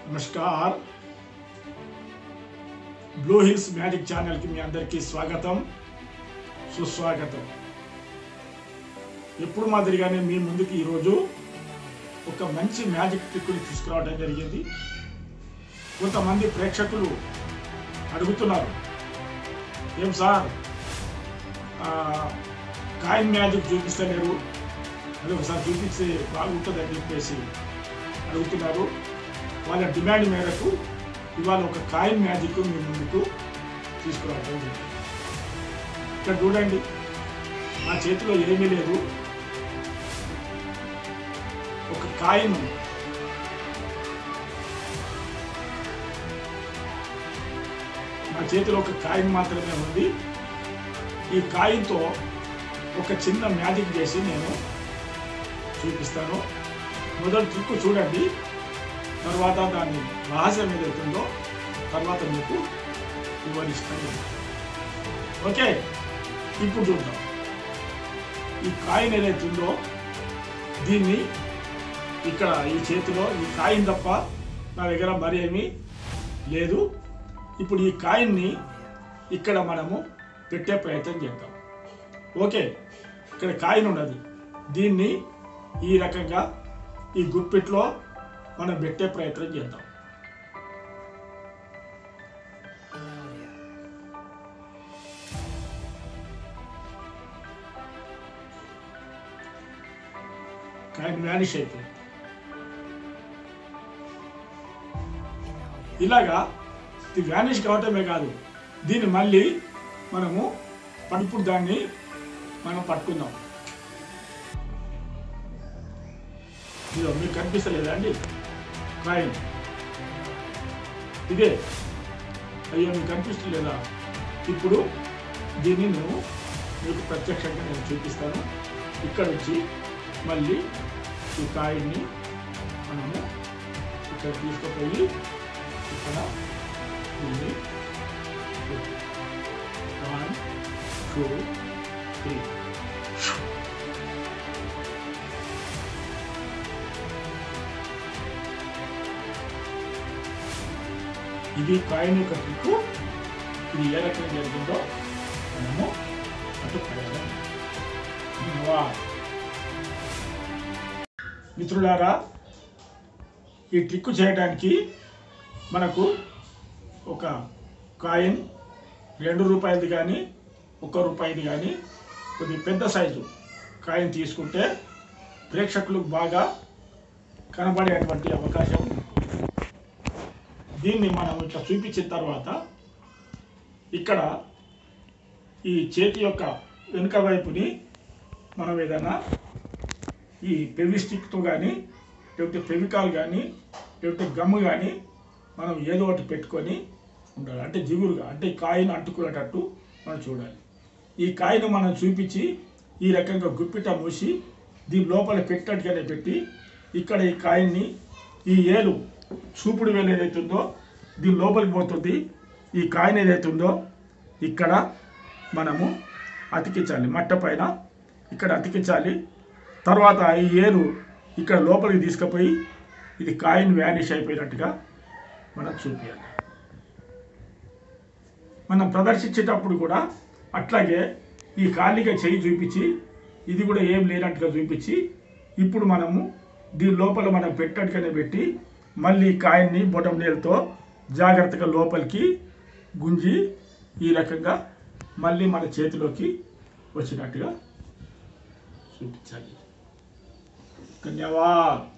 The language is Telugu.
నమస్కార్ బ్లూ హిల్స్ మ్యాజిక్ ఛానల్కి మీ అందరికీ స్వాగతం సుస్వాగతం ఎప్పుడు మాదిరిగానే మీ ముందుకు ఈరోజు ఒక మంచి మ్యాజిక్ ట్రిక్ని తీసుకురావడం జరిగింది కొంతమంది ప్రేక్షకులు అడుగుతున్నారు ఏం సార్ ఆ, కాయిన్ మ్యాజిక్ చూపిస్తలేరు అది ఒకసారి చూపిస్తే బాగుంటుందని చెప్పేసి అడుగుతున్నారు వాళ్ళ డిమాండ్ మేరకు ఇవాళ ఒక కాయిన్ మ్యాజిక్ మీ ముందుకు తీసుకురావడం జరిగింది. ఇక్కడ చూడండి మా చేతిలో ఏమీ లేదు ఒక కాయిన్ నా చేతిలో ఒక కాయిన్ మాత్రమే ఉంది ఈ కాయిన్తో ఒక చిన్న మ్యాజిక్ చేసి నేను చూపిస్తాను మొదటి ట్రిక్ చూడండి తర్వాత దాని రహస్యం ఏదైతుందో తర్వాత మీకు వివరిస్తాను ఓకే ఇప్పుడు చూద్దాం ఈ కాయిన్ ఏదైతుందో దీన్ని ఇక్కడ ఈ చేతిలో ఈ కాయిన్ తప్ప నా దగ్గర మరి ఏమీ లేదు ఇప్పుడు ఈ కాయిన్ని ఇక్కడ మనము పెట్టే ప్రయత్నం చేద్దాం ఓకే ఇక్కడ కాయిన్ ఉన్నది దీన్ని ఈ రకంగా ఈ గుప్పిట్లో మనం పెట్టే ప్రయత్నం చేద్దాం కాయిన్ వ్యానిష్ అయిపోయింది ఇలాగా ఇది వ్యానిష్ కావటమే కాదు దీన్ని మళ్ళీ మనము పడుపుడు దాన్ని మనం పట్టుకుందాం ఇదో మీకు కనిపిస్తలేదా అండి కాయిన్ ఇదే అయ్యో మీకు కనిపిస్తలేదా ఇప్పుడు దీన్ని నేను మీకు ప్రత్యక్షంగా నేను చూపిస్తాను ఇక్కడ వచ్చి మళ్ళీ ఈ కాయిన్ని మనము ఇక్కడ తీసుకుపోయి ఇక్కడ దీన్ని వన్ టూ త్రీ ఇది కాయిన్ యొక్క ట్రిక్ ఇది ఏ రకంగా జరిగిందో మనము అటు ప్రయోగం ధన్యవాద్. మిత్రులారా ఈ ట్రిక్ చేయడానికి మనకు ఒక కాయిన్ రెండు రూపాయలది కానీ ఒక రూపాయిది కానీ కొద్ది పెద్ద సైజు కాయిన్ తీసుకుంటే ప్రేక్షకులకు బాగా కనబడేటువంటి అవకాశం ఉంది దీన్ని మనం ఇట్లా చూపించిన తర్వాత ఇక్కడ ఈ చేతి యొక్క వెనుక వైపుని మనం ఏదైనా ఈ పెవిస్టిక్తో కానీ లేకపోతే ఫెవికాల్ కానీ లేకపోతే గమ్ కానీ మనం ఏదో ఒకటి పెట్టుకొని ఉండాలి అంటే జిగురుగా అంటే ఈ కాయను అంటుకునేటట్టు మనం చూడాలి ఈ కాయను మనం చూపించి ఈ రకంగా గుప్పిట మూసి దీని లోపల పెట్టినట్టుగానే పెట్టి ఇక్కడ ఈ కాయన్ని ఈ ఏలు చూపుడు వేలు ఏదైతుందో దీని లోపలికి పోతుంది ఈ కాయిన్ ఏదైతుందో ఇక్కడ మనము అతికించాలి మట్ట పైన ఇక్కడ అతికించాలి తర్వాత ఈ ఏలు ఇక్కడ లోపలికి తీసుకుపోయి ఇది కాయిన్ వ్యానిష్ అయిపోయినట్టుగా మనం చూపించాలి మనం ప్రదర్శించేటప్పుడు కూడా అట్లాగే ఈ ఖాళీగా చేయి చూపించి ఇది కూడా ఏం లేనట్టుగా చూపించి ఇప్పుడు మనము దీని లోపల మనం పెట్టట్టుగానే పెట్టి మళ్ళీ ఈ కాయిన్ని బొటం నేలతో జాగ్రత్తగా లోపలికి గుంజి ఈ రకంగా మళ్ళీ మన చేతిలోకి వచ్చినట్టుగా చూపించాలి ధన్యవాద్